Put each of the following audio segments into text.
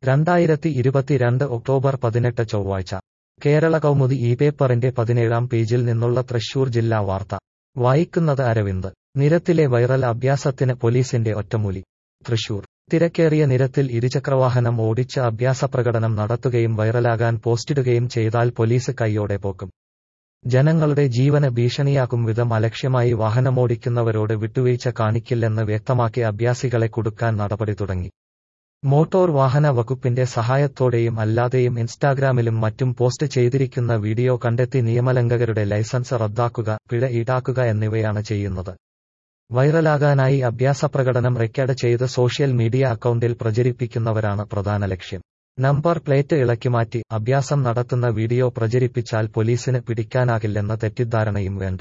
രണ്ടായിരത്തി ഇരുപത്തിരണ്ട് ഒക്ടോബർ പതിനെട്ട് ചൊവ്വാഴ്ച കേരള കൗമുദി ഈ പേപ്പറിന്റെ പതിനേഴാം പേജിൽ നിന്നുള്ള തൃശൂർ ജില്ലാ വാർത്ത വായിക്കുന്നത് അരവിന്ദ് നിരത്തിലെ വൈറൽ അഭ്യാസത്തിന് പോലീസിന്റെ ഒറ്റമൂലി തൃശൂർ തിരക്കേറിയ നിരത്തിൽ ഇരുചക്രവാഹനം ഓടിച്ച് അഭ്യാസപ്രകടനം നടത്തുകയും വൈറലാകാൻ പോസ്റ്റിടുകയും ചെയ്താൽ പോലീസ് കൈയോടെ പോക്കും ജനങ്ങളുടെ ജീവന് ഭീഷണിയാക്കും വിധം അലക്ഷ്യമായി വാഹനമോടിക്കുന്നവരോട് വിട്ടുവീഴ്ച കാണിക്കില്ലെന്ന് വ്യക്തമാക്കി അഭ്യാസികളെ കുടുക്കാൻ നടപടി തുടങ്ങി മോട്ടോർ വാഹന വകുപ്പിന്റെ സഹായത്തോടെയും അല്ലാതെയും ഇൻസ്റ്റാഗ്രാമിലും മറ്റും പോസ്റ്റ് ചെയ്തിരിക്കുന്ന വീഡിയോ കണ്ടെത്തി നിയമലംഘകരുടെ ലൈസൻസ് റദ്ദാക്കുക പിഴ ഈടാക്കുക എന്നിവയാണ് ചെയ്യുന്നത് വൈറലാകാനായി അഭ്യാസപ്രകടനം റെക്കോർഡ് ചെയ്ത് സോഷ്യൽ മീഡിയ അക്കൗണ്ടിൽ പ്രചരിപ്പിക്കുന്നവരാണ് പ്രധാന ലക്ഷ്യം നമ്പർ പ്ലേറ്റ് ഇളക്കിമാറ്റി അഭ്യാസം നടത്തുന്ന വീഡിയോ പ്രചരിപ്പിച്ചാൽ പോലീസിന് പിടിക്കാനാകില്ലെന്ന തെറ്റിദ്ധാരണയും വേണ്ട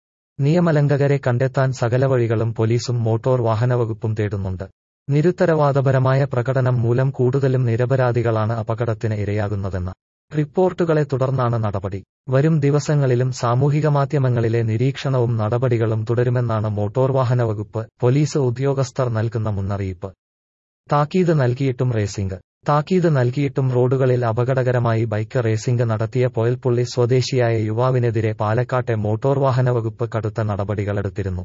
നിയമലംഘകരെ കണ്ടെത്താൻ സകല വഴികളും പോലീസും മോട്ടോർ വാഹനവകുപ്പും തേടുന്നുണ്ട് നിരുത്തരവാദപരമായ പ്രകടനം മൂലം കൂടുതലും നിരപരാധികളാണ് അപകടത്തിന് ഇരയാകുന്നതെന്ന് റിപ്പോർട്ടുകളെ തുടർന്നാണ് നടപടി വരും ദിവസങ്ങളിലും സാമൂഹിക മാധ്യമങ്ങളിലെ നിരീക്ഷണവും നടപടികളും തുടരുമെന്നാണ് മോട്ടോർ വാഹന വകുപ്പ് പോലീസ് ഉദ്യോഗസ്ഥർ നൽകുന്ന മുന്നറിയിപ്പ് താക്കീത് നൽകിയിട്ടും റേസിംഗ് താക്കീത് നൽകിയിട്ടും റോഡുകളിൽ അപകടകരമായി ബൈക്ക് റേസിംഗ് നടത്തിയ പോയൽപ്പുള്ളി സ്വദേശിയായ യുവാവിനെതിരെ പാലക്കാട്ടെ മോട്ടോർ വാഹന വകുപ്പ് കടുത്ത നടപടികളെടുത്തിരുന്നു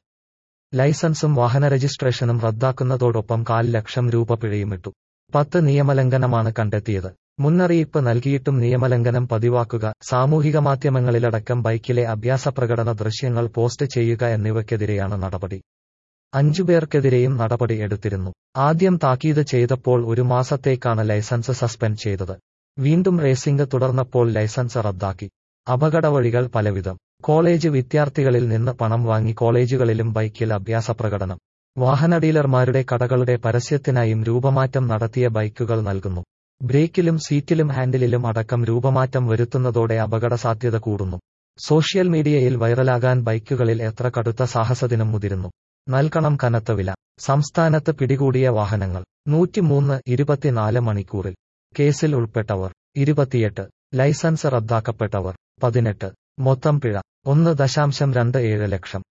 ലൈസൻസും വാഹന രജിസ്ട്രേഷനും റദ്ദാക്കുന്നതോടൊപ്പം കാൽ ലക്ഷം രൂപ പിഴയുമിട്ടു പത്ത് നിയമലംഘനമാണ് കണ്ടെത്തിയത് മുന്നറിയിപ്പ് നൽകിയിട്ടും നിയമലംഘനം പതിവാക്കുക സാമൂഹിക മാധ്യമങ്ങളിലടക്കം ബൈക്കിലെ അഭ്യാസപ്രകടന ദൃശ്യങ്ങൾ പോസ്റ്റ് ചെയ്യുക എന്നിവയ്ക്കെതിരെയാണ് നടപടി അഞ്ചുപേർക്കെതിരെയും നടപടി എടുത്തിരുന്നു ആദ്യം താക്കീത് ചെയ്തപ്പോൾ ഒരു മാസത്തേക്കാണ് ലൈസൻസ് സസ്പെൻഡ് ചെയ്തത് വീണ്ടും റേസിംഗ് തുടർന്നപ്പോൾ ലൈസൻസ് റദ്ദാക്കി അപകടവഴികൾ പലവിധം കോളേജ് വിദ്യാർത്ഥികളിൽ നിന്ന് പണം വാങ്ങി കോളേജുകളിലും ബൈക്കിൽ അഭ്യാസപ്രകടനം വാഹന ഡീലർമാരുടെ കടകളുടെ പരസ്യത്തിനായും രൂപമാറ്റം നടത്തിയ ബൈക്കുകൾ നൽകുന്നു ബ്രേക്കിലും സീറ്റിലും ഹാൻഡിലിലും അടക്കം രൂപമാറ്റം വരുത്തുന്നതോടെ അപകട സാധ്യത കൂടുന്നു സോഷ്യൽ മീഡിയയിൽ വൈറലാകാൻ ബൈക്കുകളിൽ എത്ര കടുത്ത സാഹസത്തിനും മുതിരുന്നു നൽകണം കനത്ത വില സംസ്ഥാനത്ത് പിടികൂടിയ വാഹനങ്ങൾ നൂറ്റിമൂന്ന് ഇരുപത്തിനാല് മണിക്കൂറിൽ കേസിൽ ഉൾപ്പെട്ടവർ ഇരുപത്തിയെട്ട് ലൈസൻസ് റദ്ദാക്കപ്പെട്ടവർ പതിനെട്ട് മൊത്തം പിഴ ഒന്ന് ദശാംശം രണ്ട് ഏഴ് ലക്ഷം